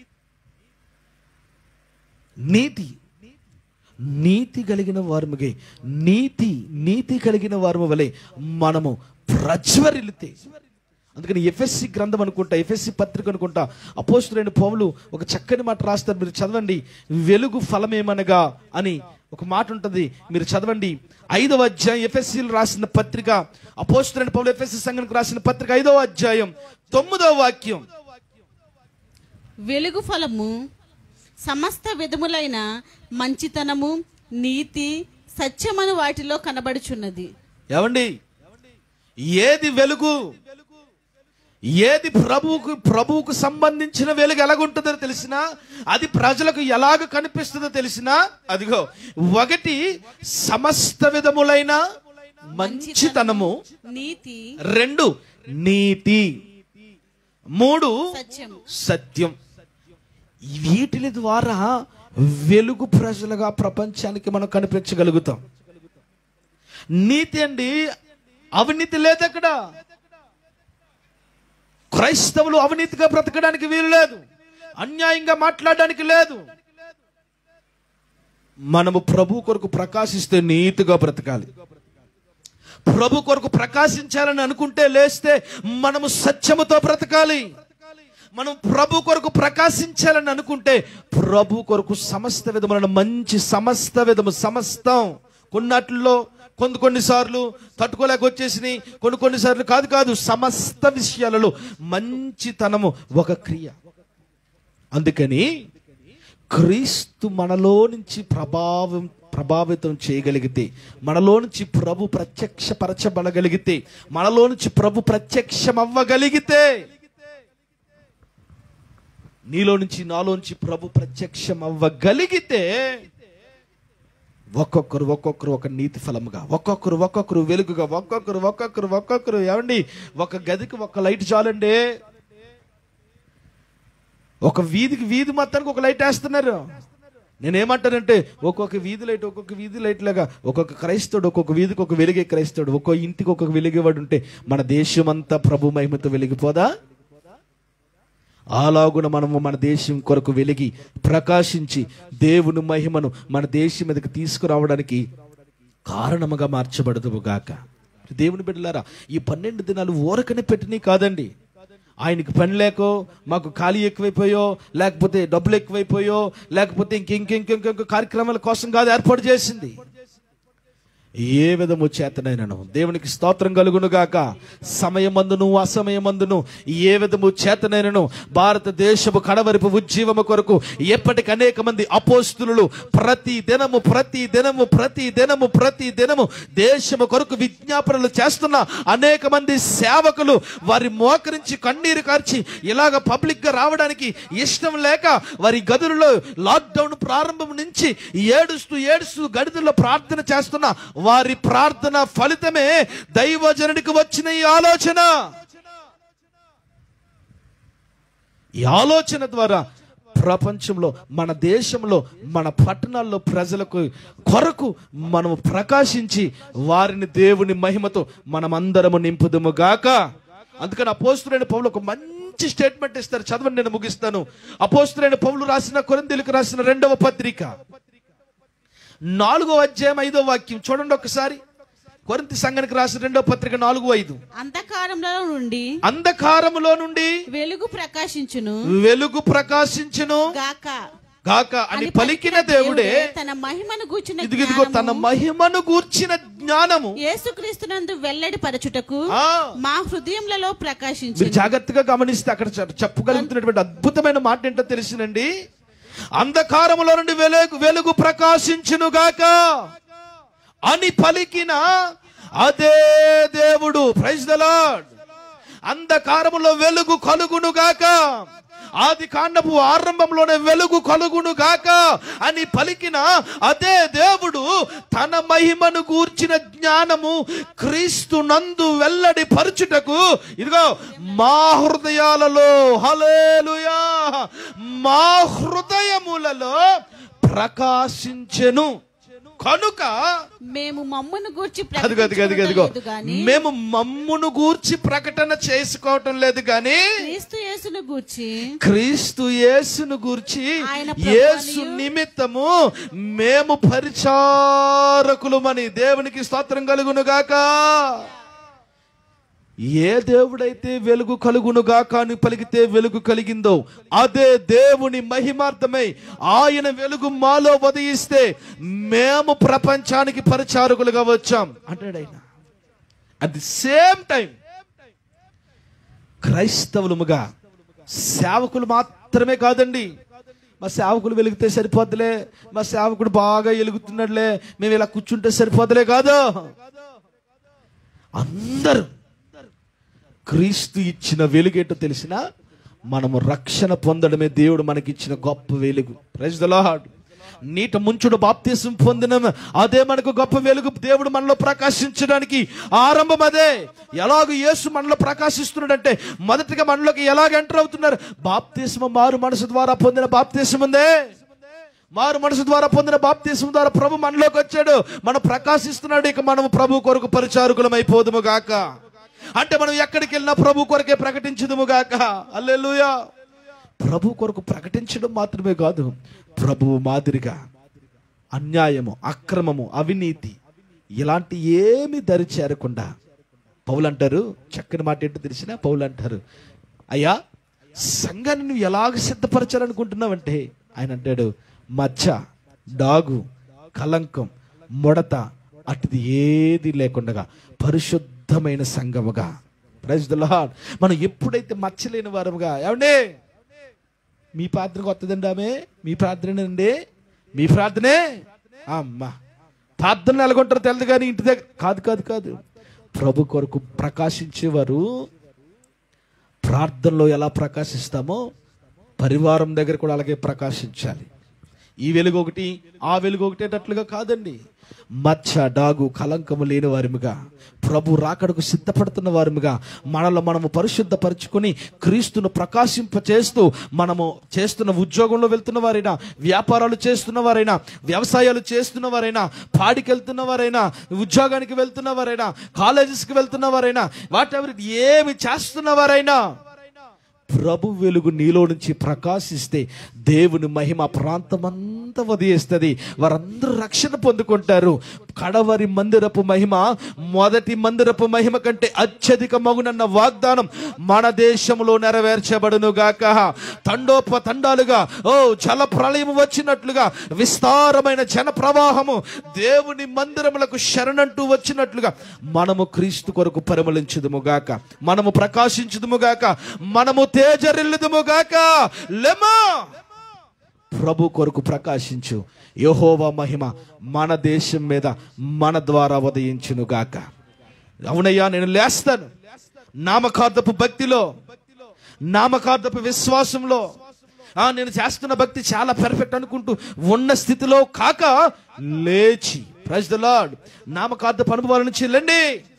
నీతి నీతి కలిగిన వారముగే నీతి నీతి కలిగిన వారము వలె మనము ప్రజ్వరిల్లితే అందుకని ఎఫ్ఎస్సి గ్రంథం అనుకుంటా ఎఫ్ఎస్సి పత్రిక అనుకుంటా అపోస్తులైన పౌలు ఒక చక్కని మాట రాస్తారు మీరు చదవండి వెలుగు ఫలమేమనగా అని ఒక మాట ఉంటుంది మీరు చదవండి ఐదవ అధ్యాయం ఎఫ్ఎస్సీలు రాసిన పత్రిక అపోస్తులైన పౌలు ఎఫ్ఎస్సి సంఘానికి రాసిన పత్రిక ఐదవ అధ్యాయం తొమ్మిదవ వాక్యం
వెలుగు ఫలము సమస్త విధములైన మంచితనము నీతి సత్యమను వాటిలో కనబడుచున్నది
ఏమండి ఏది వెలుగు ఏది ప్రభువుకు ప్రభువుకు సంబంధించిన వెలుగు ఎలాగుంటుందో తెలిసినా అది ప్రజలకు ఎలాగ కనిపిస్తుందో తెలిసినా అదిగో ఒకటి సమస్త విధములైన మంచితనము
నీతి
రెండు నీతి మూడు
సత్యము
సత్యం వీటిల ద్వారా వెలుగు ప్రజలుగా ప్రపంచానికి మనం కనిపించగలుగుతాం నీతి అండి అవినీతి లేదు అక్కడ క్రైస్తవులు అవినీతిగా బ్రతకడానికి వీలు లేదు అన్యాయంగా మాట్లాడడానికి లేదు మనము ప్రభు కొరకు ప్రకాశిస్తే నీతిగా బ్రతకాలి ప్రభు కొరకు ప్రకాశించాలని అనుకుంటే లేస్తే మనము సత్యముతో బ్రతకాలి మనం ప్రభు కొరకు ప్రకాశించాలని అనుకుంటే ప్రభు కొరకు సమస్త విధములను మంచి సమస్త విధము సమస్తం కొన్నట్లో కొన్ని కొన్నిసార్లు తట్టుకోలేక వచ్చేసినాయి కొన్ని కొన్నిసార్లు కాదు కాదు సమస్త విషయాలలో మంచితనము ఒక క్రియ అందుకని క్రీస్తు మనలో నుంచి ప్రభావం ప్రభావితం చేయగలిగితే మనలో నుంచి ప్రభు ప్రత్యక్షపరచబడగలిగితే మనలో నుంచి ప్రభు ప్రత్యక్షం అవ్వగలిగితే నీలో నుంచి నాలోంచి ప్రభు ప్రత్యక్షం అవ్వగలిగితే ఒక్కొక్కరు ఒక్కొక్కరు ఒక నీతి ఫలముగా ఒక్కొక్కరు ఒక్కొక్కరు వెలుగుగా ఒక్కొక్కరు ఒక్కొక్కరు ఒక్కొక్కరు ఏమండి ఒక గదికి ఒక లైట్ చాలండి ఒక వీధికి వీధి మొత్తానికి ఒక లైట్ వేస్తున్నారు నేనేమంటానంటే ఒక్కొక్క వీధి లైట్ ఒక్కొక్క వీధి లైట్ లాగా ఒక్కొక్క క్రైస్తవుడు ఒక్కొక్క వీధికి ఒక వెలిగే క్రైస్తవుడు ఒక్కొక్క ఇంటికి ఒక్కొక్క వెలిగేవాడు ఉంటే మన దేశమంతా ప్రభు మహిమతో వెలిగిపోదా అలాగున మనము మన దేశం కొరకు వెలిగి ప్రకాశించి దేవుని మహిమను మన దేశం మీదకి తీసుకురావడానికి కారణముగా మార్చబడదు గాక దేవుని బిడ్డలారా ఈ పన్నెండు దినాలు ఊరకనే పెట్టినవి కాదండి ఆయనకి పని లేకో మాకు ఖాళీ ఎక్కువైపోయో లేకపోతే డబ్బులు ఎక్కువైపోయో లేకపోతే ఇంకెంకెంకెంకెంక కార్యక్రమాల కోసం కాదు ఏర్పాటు చేసింది ఏ విధము చేతనైనను దేవునికి స్తోత్రం కలుగును గాక సమయమందును అసమయమందును ఏ విధము చేతనైనను భారతదేశపు కడవరిపు ఉజ్జీవము కొరకు ఎప్పటికి అనేక మంది అపోస్తులు ప్రతి దినము ప్రతి దినము ప్రతి దినము ప్రతి దినము దేశము కొరకు విజ్ఞాపనలు చేస్తున్న అనేక మంది సేవకులు వారి మోకరించి కన్నీరు కార్చి ఇలాగ పబ్లిక్ గా రావడానికి ఇష్టం లేక వారి గదులలో లాక్డౌన్ ప్రారంభం నుంచి ఏడుస్తూ ఏడుస్తూ గడిదల్లో ప్రార్థన చేస్తున్న వారి ప్రార్థన ఫలితమే దైవజనుడికి వచ్చిన ఈ ఆలోచన ఈ ఆలోచన ద్వారా ప్రపంచంలో మన దేశంలో మన పట్టణాల్లో ప్రజలకు కొరకు మనము ప్రకాశించి వారిని దేవుని మహిమతో మనమందరము నింపుదుము గాక అందుకని అపోస్తులైన పౌలు ఒక మంచి స్టేట్మెంట్ ఇస్తారు చదవండి నేను ముగిస్తాను అపోస్తులైన పౌలు రాసిన కొరిందీలకు రాసిన రెండవ పత్రిక నాలుగో అధ్యాయం ఐదో వాక్యం చూడండి ఒకసారి కొరింతి సంఘానికి రాసిన రెండో పత్రిక నాలుగు ఐదు
అంధకారంలో నుండి
అంధకారములో నుండి
వెలుగు ప్రకాశించును
వెలుగు ప్రకాశించును
గాక
గాక అని పలికిన దేవుడే
తన మహిమను గూర్చిన
ఇదిగో ఇదిగో తన మహిమను గూర్చిన జ్ఞానము
యేసుక్రీస్తునందు వెల్లడి పరచుటకు
ఆ
మా హృదయములలో ప్రకాశించు
మీరు జాగ్రత్తగా గమనిస్తే అక్కడ చె- చెప్పగలుగుతున్నటువంటి అద్భుతమైన మాట ఏంటో తెలిసినండి అంధకారములో నుండి వెలుగు వెలుగు ప్రకాశించును గాక అని పలికిన అదే దేవుడు ప్రైజ్ ద లార్డ్ అంధకారములో వెలుగు కలుగును గాక ఆది కాండపు ఆరంభంలోనే వెలుగు కలుగును గాక అని పలికిన అదే దేవుడు తన మహిమను గూర్చిన జ్ఞానము క్రీస్తు నందు వెల్లడి పరచుటకు ఇదిగో మా హృదయాలలో హలేలుయా మా హృదయములలో ప్రకాశించెను కనుక
మేము మమ్మును గూర్చి
అదిగో అదిగో అదిగో అదిగో
ప్రకటించుకొనలేదు గాని
మేము మమ్మును గూర్చి ప్రకటన చేసుకోవటం లేదు కానీ
క్రీస్తు యేసును గూర్చి
క్రీస్తు యేసును గూర్చి
ఆయన
యేసు
ప్రభువనియు
నిమిత్తము మేము పరిచారకులమని దేవునికి స్తోత్రం కలుగును గాక ఏ దేవుడైతే వెలుగు కలుగును గాక అని పలికితే వెలుగు కలిగిందో అదే దేవుని మహిమార్థమై ఆయన వెలుగు మాలో ఉదయిస్తే మేము ప్రపంచానికి పరిచారకులుగా వచ్చాం అంటాడు ఆయన అట్ ది సేమ్ టైం క్రైస్తవులముగా సేవకులు మాత్రమే కాదండి మా సేవకులు వెలిగితే సరిపోద్దులే మా సేవకుడు బాగా వెలుగుతున్నాడులే మేము ఇలా కూర్చుంటే సరిపోదులే కాదు అందరూ క్రీస్తు ఇచ్చిన వెలుగేటో తెలిసిన మనము రక్షణ పొందడమే దేవుడు మనకిచ్చిన గొప్ప వెలుగు ప్రైజ్ ద లార్డ్ నీట ముంచుడు బాప్తీసం పొందిన అదే మనకు గొప్ప వెలుగు దేవుడు మనలో ప్రకాశించడానికి ఆరంభం అదే ఎలాగ యేసు మనలో ప్రకాశిస్తున్నాడంటే మొదటిగా మనలోకి ఎలాగ ఎంటర్ అవుతున్నారు బాప్తీసం మారు మనసు ద్వారా పొందిన బాప్తీసం ఉందే మారు మనసు ద్వారా పొందిన బాప్తీసం ద్వారా ప్రభు మనలోకి వచ్చాడు మనం ప్రకాశిస్తున్నాడు ఇక మనం ప్రభు కొరకు పరిచారకులం అయిపోదుము గాక అంటే మనం ఎక్కడికి వెళ్ళినా ప్రభు కొరకే ప్రకటించదుము గాక అల్లెలుయా ప్రభు కొరకు ప్రకటించడం మాత్రమే కాదు ప్రభువు మాదిరిగా అన్యాయము అక్రమము అవినీతి ఇలాంటి ఏమి దరి చేరకుండా పౌలు అంటారు చక్కని మాట ఏంటో తెలిసిన పౌలు అంటారు అయ్యా సంఘాన్ని నువ్వు ఎలాగ సిద్ధపరచాలనుకుంటున్నావంటే ఆయన అంటాడు మచ్చ డాగు కలంకం ముడత అటుది ఏది లేకుండా పరిశుద్ధమైన సంఘముగా ప్రైజ్ ద లార్డ్ మనం ఎప్పుడైతే మచ్చలేని వారముగా ఏమండి మీ ప్రార్థనకు వస్తుందండి ఆమె మీ ప్రార్థనేనండి మీ ప్రార్థనే అమ్మా ప్రార్థన ఎలాగొంటారో తెలియదు కానీ ఇంటి దగ్గర కాదు కాదు కాదు ప్రభు కొరకు ప్రకాశించేవారు ప్రార్థనలో ఎలా ప్రకాశిస్తామో పరివారం దగ్గర కూడా అలాగే ప్రకాశించాలి ఈ వెలుగు ఒకటి ఆ వెలుగు ఒకటేటట్లుగా కాదండి మచ్చ డాగు కలంకము లేని వారిముగా ప్రభు రాకడకు సిద్ధపడుతున్న వారిముగా మనలో మనము పరిశుద్ధపరచుకొని క్రీస్తును ప్రకాశింప చేస్తూ మనము చేస్తున్న ఉద్యోగంలో వెళ్తున్న వారైనా వ్యాపారాలు చేస్తున్న వారైనా వ్యవసాయాలు చేస్తున్న వారైనా పాడికి వెళ్తున్న వారైనా ఉద్యోగానికి వెళ్తున్న వారైనా కాలేజెస్కి వెళ్తున్న వారైనా వాట్ ఎవరి ఏమి చేస్తున్న వారైనా ప్రభు వెలుగు నీలో నుంచి ప్రకాశిస్తే దేవుని మహిమ ప్రాంతమంతా వదిలేస్తుంది వారందరూ రక్షణ పొందుకుంటారు కడవరి మందిరపు మహిమ మొదటి మందిరపు మహిమ కంటే అత్యధిక మగునన్న వాగ్దానం మన దేశంలో నెరవేర్చబడును గాక తండోప తండాలుగా ఓ జల ప్రళయం వచ్చినట్లుగా విస్తారమైన జన ప్రవాహము దేవుని మందిరములకు శరణంటూ వచ్చినట్లుగా మనము క్రీస్తు కొరకు పరిమళించుదుము గాక మనము ప్రకాశించుదుము గాక మనము తేజరిల్లుదుము గాక లెమా ప్రభు కొరకు ప్రకాశించు యెహోవా మహిమ మన దేశం మీద మన ద్వారా ఉదయించును గాక అవునయ్యా నేను లేస్తాను నామకార్థపు భక్తిలో నామకార్థపు విశ్వాసంలో ఆ నేను చేస్తున్న భక్తి చాలా పెర్ఫెక్ట్ అనుకుంటూ ఉన్న స్థితిలో కాక లేచి ప్రైజ్ ద లార్డ్ నామకార్థ అనుభవాల నుంచి వెళ్ళండి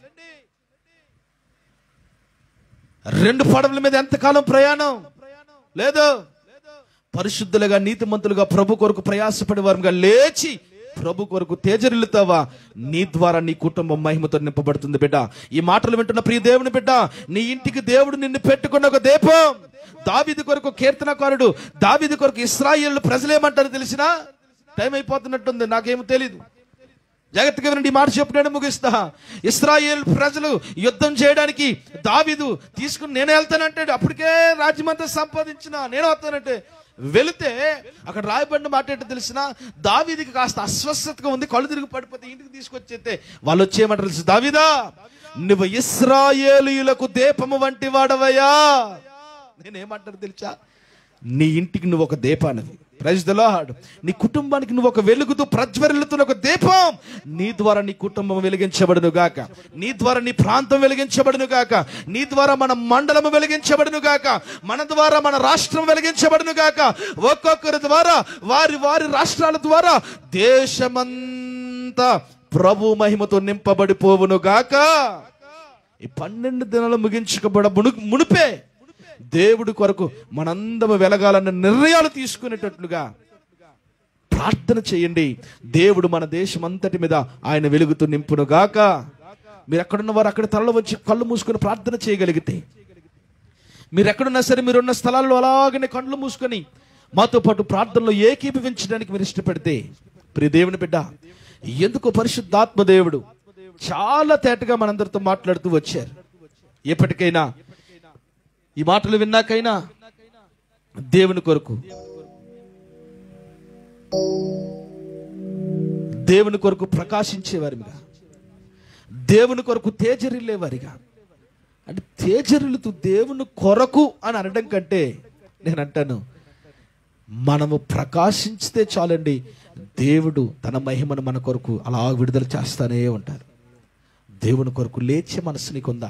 రెండు పడవల మీద ఎంతకాలం ప్రయాణం లేదు పరిశుద్ధులుగా నీతిమంతులుగా ప్రభు కొరకు ప్రయాసపడే వారుగా లేచి ప్రభు కొరకు తేజరిల్లుతావా నీ ద్వారా నీ కుటుంబం మహిమతో నింపబడుతుంది బిడ్డ ఈ మాటలు వింటున్న ప్రియ దేవుని బిడ్డ నీ ఇంటికి దేవుడు నిన్ను పెట్టుకున్న ఒక దీపం దావిది కొరకు కీర్తనకారుడు దావిది కొరకు ఇస్రాయేల్ ప్రజలేమంటారు తెలిసినా టైం అయిపోతున్నట్టుంది నాకేమో తెలీదు జాగ్రత్తగా వినండి ఈ మాట చెప్పినాడు ముగిస్తా ఇస్రాయేల్ ప్రజలు యుద్ధం చేయడానికి దావిదు తీసుకుని నేనే వెళ్తానంటాడు అప్పటికే రాజ్యమంతా సంపాదించిన నేను వస్తానంటే వెళితే అక్కడ రాయబడిన మాట ఏంటో తెలిసిన దావీదికి కాస్త అస్వస్థతగా ఉంది కళ్ళు తిరిగి పడిపోతే ఇంటికి తీసుకొచ్చేస్తే వాళ్ళు వచ్చేయమంటారు తెలుసు దావిదా నువ్వు ఇస్రాయేలీయులకు దీపము వంటి వాడవయ్యా నేనేమంటారు తెలుసా నీ ఇంటికి నువ్వు ఒక దీపానివి ప్రైజ్ ద లార్డ్ నీ కుటుంబానికి నువ్వు ఒక వెలుగుతూ ప్రజ్వరిల్లుతున్న ఒక దీపం నీ ద్వారా నీ కుటుంబం వెలిగించబడును గాక నీ ద్వారా నీ ప్రాంతం వెలిగించబడును గాక నీ ద్వారా మన మండలం వెలిగించబడును గాక మన ద్వారా మన రాష్ట్రం వెలిగించబడును గాక ఒక్కొక్కరి ద్వారా వారి వారి రాష్ట్రాల ద్వారా దేశమంతా ప్రభు మహిమతో నింపబడిపోవును గాక ఈ పన్నెండు దినాలు ముగించుకోబడ మును మునిపే దేవుడి కొరకు మనందము వెలగాలన్న నిర్ణయాలు తీసుకునేటట్లుగా ప్రార్థన చేయండి దేవుడు మన దేశం అంతటి మీద ఆయన వెలుగుతూ నింపును గాక మీరు ఎక్కడున్న వారు అక్కడ తలలో వచ్చి కళ్ళు మూసుకొని ప్రార్థన చేయగలిగితే మీరు ఎక్కడున్నా సరే మీరున్న స్థలాల్లో అలాగనే కళ్ళు మూసుకొని మాతో పాటు ప్రార్థనలో ఏకీభవించడానికి మీరు ఇష్టపడితే ప్రియ దేవుని బిడ్డ ఎందుకు పరిశుద్ధాత్మ దేవుడు చాలా తేటగా మనందరితో మాట్లాడుతూ వచ్చారు ఎప్పటికైనా ఈ మాటలు విన్నాకైనా దేవుని కొరకు దేవుని కొరకు ప్రకాశించేవారిగా దేవుని కొరకు తేజరిల్లేవారిగా అంటే తేజరిల్లుతూ దేవుని కొరకు అని అనడం కంటే నేను అంటాను మనము ప్రకాశించితే చాలండి దేవుడు తన మహిమను మన కొరకు అలా విడుదల చేస్తానే ఉంటారు దేవుని కొరకు లేచే మనసు నీకుందా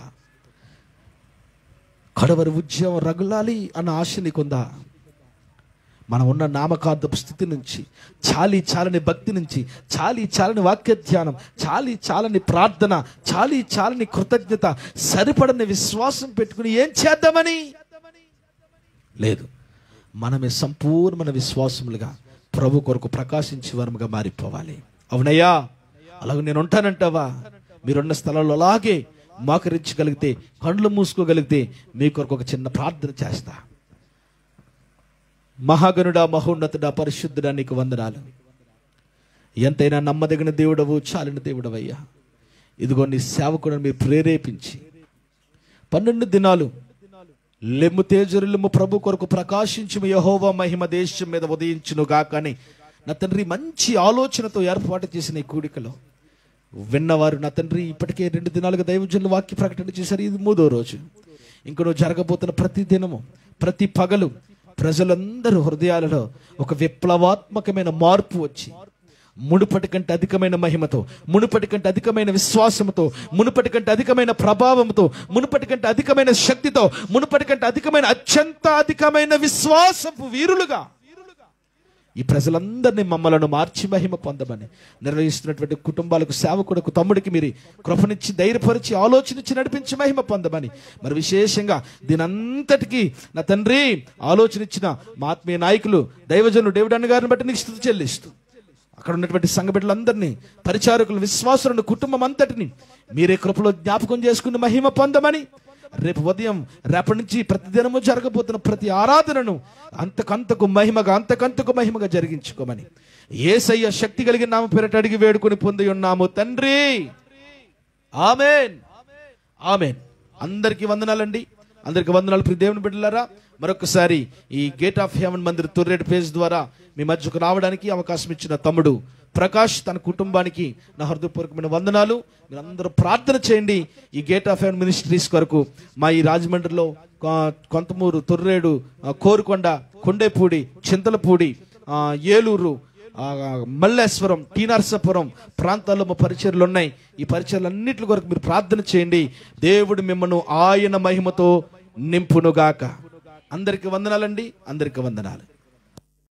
కడవరి ఉద్యమం రగులాలి అన్న ఆశ నీకుందా మనం ఉన్న నామకార్థపు స్థితి నుంచి చాలి చాలని భక్తి నుంచి చాలి చాలని వాక్య ధ్యానం చాలి చాలని ప్రార్థన చాలి చాలని కృతజ్ఞత సరిపడని విశ్వాసం పెట్టుకుని ఏం చేద్దామని లేదు మనమే సంపూర్ణమైన విశ్వాసములుగా ప్రభు కొరకు ప్రకాశించే వరముగా మారిపోవాలి అవునయ్యా అలాగే నేను ఉంటానంటావా మీరున్న స్థలంలో అలాగే మోకరించగలిగితే కళ్ళు మూసుకోగలిగితే మీ కొరకు ఒక చిన్న ప్రార్థన చేస్తా మహాగణుడా మహోన్నతుడా పరిశుద్ధుడా నీకు వందనాలు ఎంతైనా నమ్మదగిన దేవుడవు చాలిన దేవుడవయ్యా ఇదిగో నీ సేవకుడు మీరు ప్రేరేపించి పన్నెండు దినాలు లెమ్ము తేజరులెమ్ము ప్రభు కొరకు ప్రకాశించు యహోవా మహిమ దేశం మీద ఉదయించును గాకని నా తండ్రి మంచి ఆలోచనతో ఏర్పాటు చేసిన ఈ కూడికలో విన్నవారు నా తండ్రి ఇప్పటికే రెండు దినాలుగా దైవజనులు వాక్య ప్రకటన చేశారు ఇది మూడో రోజు ఇంకనో జరగబోతున్న ప్రతి దినము ప్రతి పగలు ప్రజలందరూ హృదయాలలో ఒక విప్లవాత్మకమైన మార్పు వచ్చి మునుపటి కంటే అధికమైన మహిమతో మునుపటి కంటే అధికమైన విశ్వాసంతో మునుపటి కంటే అధికమైన ప్రభావంతో మునుపటి కంటే అధికమైన శక్తితో మునుపటి కంటే అధికమైన అత్యంత అధికమైన విశ్వాసపు వీరులుగా ఈ ప్రజలందరినీ మమ్మలను మార్చి మహిమ పొందమని నిర్వహిస్తున్నటువంటి కుటుంబాలకు సేవకుడుకు తమ్ముడికి మీరు కృపనిచ్చి ధైర్యపరిచి ఆలోచనిచ్చి నడిపించి మహిమ పొందమని మరి విశేషంగా దీనంతటికీ నా తండ్రి ఆలోచనిచ్చిన మా ఆత్మీయ నాయకులు దైవజనులు డేవిడ్ అన్న గారిని బట్టి నీకు స్థుతి చెల్లిస్తూ అక్కడ ఉన్నటువంటి సంఘ బిడ్డలందరినీ పరిచారకులు విశ్వాసులను కుటుంబం అంతటిని మీరే కృపలో జ్ఞాపకం చేసుకుని మహిమ పొందమని రేపు ఉదయం రేపటి నుంచి ప్రతిదినము జరగబోతున్న ప్రతి ఆరాధనను అంతకంతకు మహిమగా అంతకంతకు మహిమగా జరిగించుకోమని ఏసయ్య శక్తి కలిగిన నామ పేరట అడిగి వేడుకొని పొంది ఉన్నాము తండ్రి ఆమెన్ ఆమెన్ అందరికీ వందనాలండి అందరికి వందనాలు ప్రియ దేవుని బిడ్డలారా మరొకసారి ఈ గేట్ ఆఫ్ హెవెన్ మందిర్ తొర్రేటి పేజ్ ద్వారా మీ మధ్యకు రావడానికి అవకాశం ఇచ్చిన తమ్ముడు ప్రకాష్ తన కుటుంబానికి నా హృదయపూర్వకమైన వందనాలు మీరందరూ ప్రార్థన చేయండి ఈ గేట్ ఆఫ్ హెవెన్ మినిస్ట్రీస్ కొరకు మా ఈ రాజమండ్రిలో కొ- కొంతమూరు తొర్రేడు ఆ, కోరుకొండ కొండేపూడి చింతలపూడి ఆ, ఏలూరు ఆ, మల్లేశ్వరం టీ నరసాపురం ప్రాంతాల్లో మా పరిచయలు ఉన్నాయి ఈ పరిచయలన్నిటి కొరకు మీరు ప్రార్థన చేయండి దేవుడు మిమ్మల్ని ఆయన మహిమతో నింపునుగాక అందరికి వందనాలండి అందరికి వందనాలు